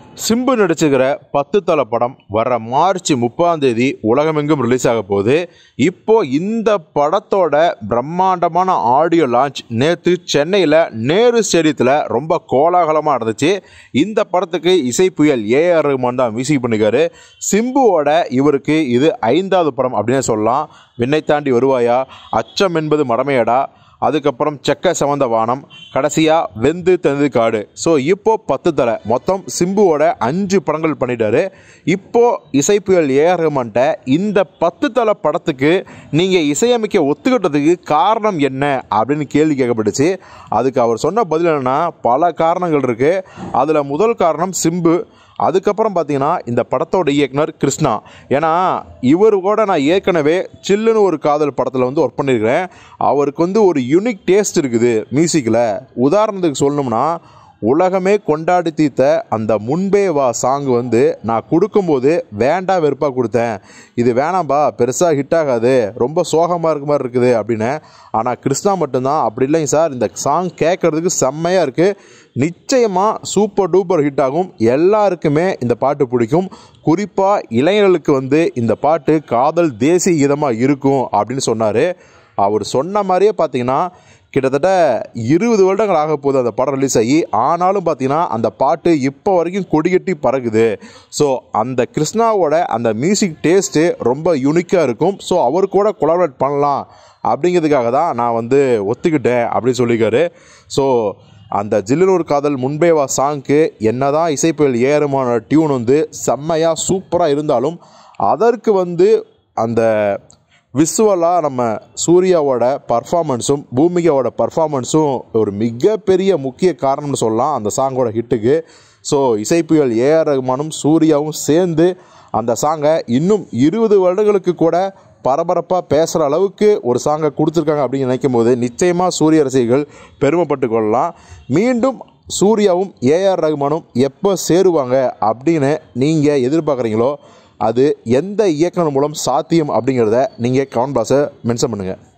சிம்பு நடிச்சுக்கிற பத்து தலை படம் வர மார்ச் முப்பதாம் தேதி உலகமெங்கும் ரிலீஸ் ஆக போகுது இப்போ இந்த படத்தோட பிரம்மாண்டமான ஆடியோ லான்ச் நேற்று சென்னையில் நேரு ஸ்டேடியத்தில் ரொம்ப கோலாகலமாக நடந்துச்சு இந்த படத்துக்கு இசை புயல் ஏஆர் ரகுமான் தான் மியூசிக் பண்ணிக்காரு சிம்புவோட இவருக்கு இது ஐந்தாவது படம் அப்படின்னு சொல்லலாம் விண்ணை தாண்டி வருவாயா அச்சம் என்பது மடமையடா அதுக்கப்புறம் செக்க செவந்த வானம் கடைசியாக வெந்து தந்து காடு ஸோ இப்போ பத்து தலை மொத்தம் சிம்புவோட அஞ்சு படங்கள் பண்ணிட்டாரு இப்போ இசைப்புயல் ஏஆர் ரஹ்மான்ட்ட இந்த பத்து தலை படத்துக்கு நீங்கள் இசையமைக்க ஒத்துக்கிட்டதுக்கு காரணம் என்ன அப்படின்னு கேள்வி கேட்கப்பட்டுச்சு அதுக்கு அவர் சொன்ன பதில் என்னன்னா பல காரணங்கள் இருக்குது அதில் முதல் காரணம் சிம்பு அதுக்கப்புறம் பார்த்தீங்கன்னா இந்த படத்தோட இயக்குனர் கிருஷ்ணா ஏன்னா இவர் கூட நான் ஏற்கனவே சில்லுன்னு ஒரு காதல் படத்தில் வந்து ஒர்க் பண்ணியிருக்கிறேன் அவருக்கு வந்து ஒரு யூனிக் டேஸ்ட் இருக்குது மியூசிக்கில் உதாரணத்துக்கு சொல்லணும்னா உலகமே கொண்டாடி தீர்த்த அந்த முன்பே வா சாங் வந்து நான் கொடுக்கும்போது வேண்டா வெறுப்பாக கொடுத்தேன் இது வேணாம்பா பெருசாக ஹிட் ஆகாது ரொம்ப சோகமாக இருக்க மாதிரி இருக்குது அப்படின்னு ஆனால் கிருஷ்ணா மட்டும்தான் அப்படி இல்லைங்க சார் இந்த சாங் கேட்குறதுக்கு செம்மையாக இருக்குது நிச்சயமாக சூப்பர் டூப்பர் ஹிட் ஆகும் எல்லாருக்குமே இந்த பாட்டு பிடிக்கும் குறிப்பாக இளைஞர்களுக்கு வந்து இந்த பாட்டு காதல் தேசிய கீதமாக இருக்கும் அப்படின்னு சொன்னார் அவர் சொன்ன மாதிரியே பார்த்தீங்கன்னா கிட்டத்தட்ட இருபது வருடங்கள் ஆக போகுது அந்த படம் ரிலீஸ் ஆகி ஆனாலும் பார்த்தீங்கன்னா அந்த பாட்டு இப்போ வரைக்கும் கொடிகட்டி பறக்குது ஸோ அந்த கிருஷ்ணாவோட அந்த மியூசிக் டேஸ்ட்டு ரொம்ப யூனிக்காக இருக்கும் ஸோ அவர் கூட கொலாபரேட் பண்ணலாம் அப்படிங்கிறதுக்காக தான் நான் வந்து ஒத்துக்கிட்டேன் அப்படின்னு சொல்லியிருக்காரு ஸோ அந்த ஜில்லுனூர் காதல் முன்பே வா சாங்க்கு என்னதான் இசைப்புயல் ஏறுமான டியூன் வந்து செம்மையாக சூப்பராக இருந்தாலும் அதற்கு வந்து அந்த விசுவலாக நம்ம சூர்யாவோட பர்ஃபாமன்ஸும் பூமிகாவோட பர்ஃபாமன்ஸும் ஒரு மிகப்பெரிய முக்கிய காரணம்னு சொல்லலாம் அந்த சாங்கோட ஹிட்டுக்கு ஸோ இசைப்புயல் ஏஆர் ரகுமானும் சூர்யாவும் சேர்ந்து அந்த சாங்கை இன்னும் இருபது வருடங்களுக்கு கூட பரபரப்பாக பேசுகிற அளவுக்கு ஒரு சாங்கை கொடுத்துருக்காங்க அப்படின்னு நினைக்கும் போது நிச்சயமாக சூரிய ரசிகர்கள் பெருமைப்பட்டு கொள்ளலாம் மீண்டும் சூர்யாவும் ஏஆர் ரகுமானும் எப்போ சேருவாங்க அப்படின்னு நீங்கள் எதிர்பார்க்குறீங்களோ அது எந்த இயக்குனர் மூலம் சாத்தியம் அப்படிங்கிறத நீங்கள் கமெண்ட் பாக்ஸை மென்ஷன் பண்ணுங்கள்